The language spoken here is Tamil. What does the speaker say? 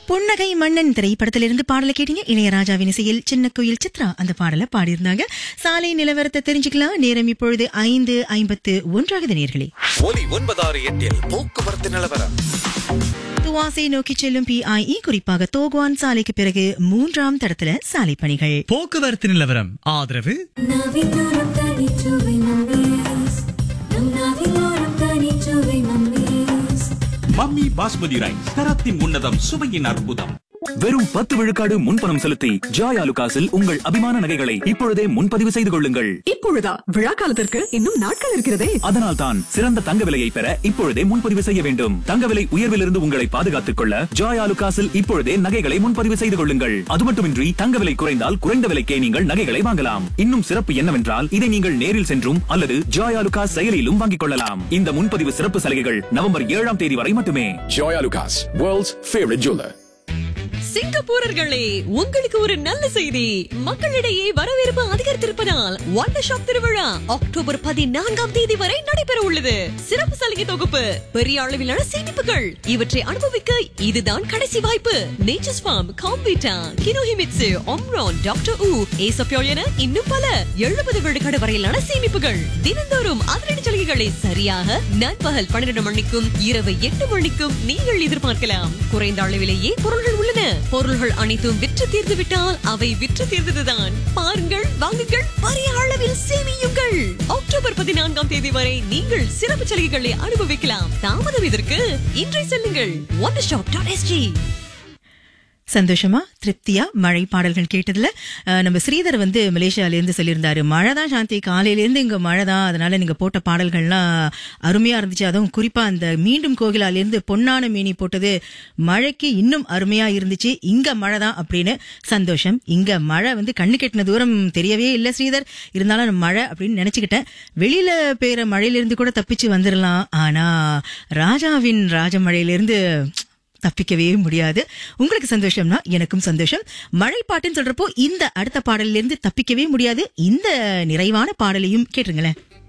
புன்னகை மன்னன் திரைப்படத்திலிருந்து பாடலை கேட்டீங்க இளையராஜாவின் இசையில் சின்ன கோயில் சித்ரா அந்த பாடலை பாடியிருந்தாங்க சாலை நிலவரத்தை தெரிஞ்சுக்கலாம் நேரம் இப்பொழுது ஐந்து ஐம்பத்து ஒன்றாகுது நேர்களே ஒலி ஒன்பதாறு எட்டில் போக்குவரத்து நிலவரம் துவாசை நோக்கி செல்லும் பிஐஇ குறிப்பாக தோகுவான் சாலைக்கு பிறகு மூன்றாம் தடத்துல சாலை பணிகள் போக்குவரத்து நிலவரம் ஆதரவு நாவிலோரம் தனிச்சுவை மம்மீஸ் நம் நாவிலோரம் தனிச்சுவை மம்மீஸ் மம்மி பாஸ்மதி ரைஸ் தரத்தின் உன்னதம் சுவையின் அற்புதம் வெறும் பத்து விழுக்காடு முன்பணம் செலுத்தி ஜாய் ஆலுகாஸில் உங்கள் அபிமான நகைகளை இப்பொழுதே முன்பதிவு செய்து கொள்ளுங்கள் இப்பொழுதா விழா காலத்திற்கு இன்னும் நாட்கள் இருக்கிறதே அதனால் தான் சிறந்த தங்க விலையை பெற இப்பொழுதே முன்பதிவு செய்ய வேண்டும் தங்க விலை உயர்விலிருந்து உங்களை பாதுகாத்துக் கொள்ள ஜாய் ஆலுகாஸில் இப்பொழுதே நகைகளை முன்பதிவு செய்து கொள்ளுங்கள் அது மட்டுமின்றி தங்க விலை குறைந்தால் குறைந்த விலைக்கே நீங்கள் நகைகளை வாங்கலாம் இன்னும் சிறப்பு என்னவென்றால் இதை நீங்கள் நேரில் சென்றும் அல்லது ஜாய் ஆலுகாஸ் செயலியிலும் வாங்கிக் கொள்ளலாம் இந்த முன்பதிவு சிறப்பு சலுகைகள் நவம்பர் ஏழாம் தேதி வரை மட்டுமே Joy Lucas, world's favorite jeweler. சிங்கப்பூரர்களே உங்களுக்கு ஒரு நல்ல செய்தி மக்களிடையே வரவேற்பு அதிகரித்திருப்பதால் ஒண்டர் ஷாப் திருவிழா அக்டோபர் பதினான்காம் தேதி வரை நடைபெற உள்ளது சிறப்பு சலுகை தொகுப்பு பெரிய அளவிலான சேமிப்புகள் இவற்றை அனுபவிக்க இதுதான் கடைசி வாய்ப்பு நேச்சர்ஸ் ஃபார்ம் காம்பீட்டா கினோஹிமிட்சு ஒம்ரான் டாக்டர் ஊ ஏசப்யோ என இன்னும் பல எழுபது விழுக்காடு வரையிலான சேமிப்புகள் தினந்தோறும் அதிரடி சலுகைகளை சரியாக நண்பகல் பன்னிரண்டு மணிக்கும் இரவு எட்டு மணிக்கும் நீங்கள் எதிர்பார்க்கலாம் குறைந்த அளவிலேயே பொருள்கள் உள்ளன பொருள்கள் அனைத்தும் விற்று தீர்ந்து விட்டால் அவை விற்று தீர்ந்ததுதான் பாருங்கள் வாங்குங்கள் பெரிய அளவில் சேமியுங்கள் அக்டோபர் பதினான்காம் தேதி வரை நீங்கள் சிறப்பு சலுகைகளை அனுபவிக்கலாம் தாமதம் இதற்கு இன்றை செல்லுங்கள் ஒன் ஷாப் டாட் எஸ்ஜி சந்தோஷமா திருப்தியா மழை பாடல்கள் கேட்டதுல அஹ், நம்ம ஸ்ரீதர் வந்து மலேசியால இருந்து சொல்லியிருந்தாரு மழை தான் சாந்தி காலையில இருந்து இங்க மழை தான் அதனால நீங்க போட்ட பாடல்கள்லாம் அருமையா இருந்துச்சு அதுவும் குறிப்பா அந்த மீண்டும் கோகிலால இருந்து பொன்னான மீனி போட்டது மழைக்கு இன்னும் அருமையா இருந்துச்சு இங்க மழை தான் அப்படின்னு சந்தோஷம் இங்க மழை வந்து கண்ணு கெட்டின தூரம் தெரியவே இல்லை ஸ்ரீதர் இருந்தாலும் நான் மழை அப்படின்னு நினைச்சுக்கிட்டேன் வெளியில பெய்யற மழையிலிருந்து கூட தப்பிச்சு வந்துடலாம் ஆனா ராஜாவின் ராஜமழையிலிருந்து தப்பிக்கவே முடியாது உங்களுக்கு சந்தோஷம்னா எனக்கும் சந்தோஷம் மழை பாட்டுன்னு சொல்றப்போ இந்த அடுத்த பாடல்ல இருந்து தப்பிக்கவே முடியாது இந்த நிறைவான பாடலையும் கேட்டுருங்களேன்